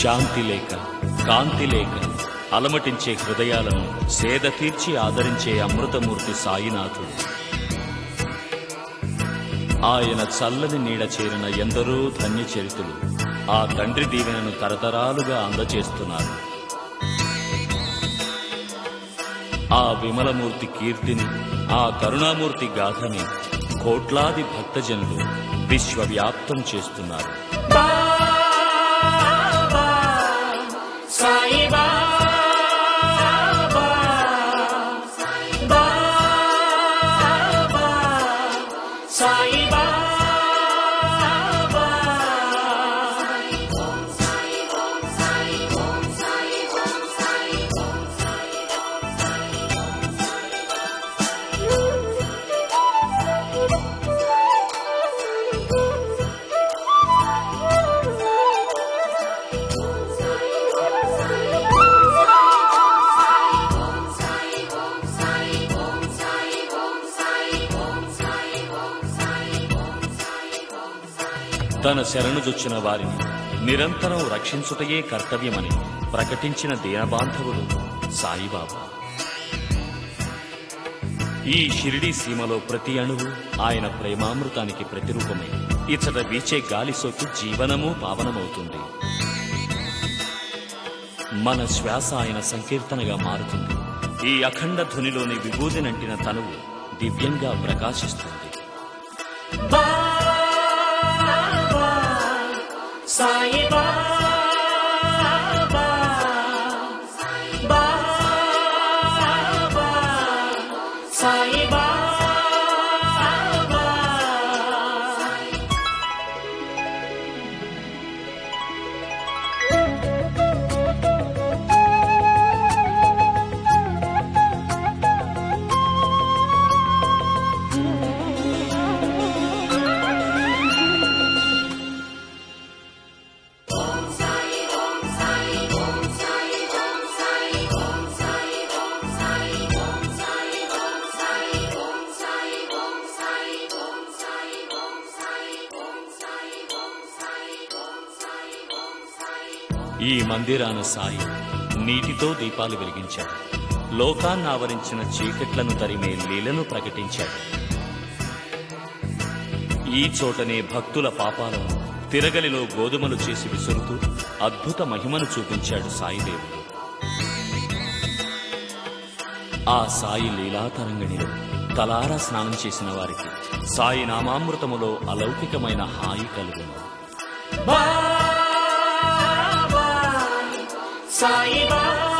శాంతి లేక కాంతి లేక అలమటించే హృదయాలను సేద తీర్చి ఆదరించే అమృతమూర్తి సాయినాథుడు ఆయన చల్లని నీడ చేరిన ఎందరో ధన్య చరితులు ఆ తండ్రి దీవెనను తరతరాలుగా అందచేస్తున్నారు ఆ విమలమూర్తి కీర్తిని ఆ కరుణామూర్తి గాథని కోట్లాది భక్తజనులు విశ్వవ్యాప్తం చేస్తున్నారు బాబా సాయి బాబా బాబా సాయి బాబా తన శరణుజొచ్చిన వారిని నిరంతరం రక్షించుటయే కర్తవ్యమని ప్రకటించిన దీనబాంధవుడు సాయిబాబా ఈ షిరిడీ సీమలో ప్రతి అణువు ఆయన ప్రేమామృతానికి ప్రతిరూపమై ఇచ్చట వీచే గాలి సోకి జీవనము పావనమవుతుంది మన శ్వాస ఆయన సంకీర్తనగా మారుతుంది ఈ అఖండ ధ్వనిలోని విభూది నంటిన తనువు దివ్యంగా ప్రకాశిస్తుంది బాబా సాయి బాబా బాబా సాయి బాబా ఈ మందిరాన సాయి నీటితో దీపాలు వెలిగించాడు లోకాన్ని ఆవరించిన చీకట్లను తరిమే లీలను ప్రకటించాడు ఈ చోటనే భక్తుల పాపాలను తిరగలిలో గోధుమలు చేసి విసురుతూ అద్భుత మహిమను చూపించాడు సాయిదేవుడు ఆ సాయి లీలాతరంగిణిలో తలారా స్నానం చేసిన వారికి సాయి నామామృతములో అలౌకికమైన హాయి కలుగును బాబా సాయి బాబా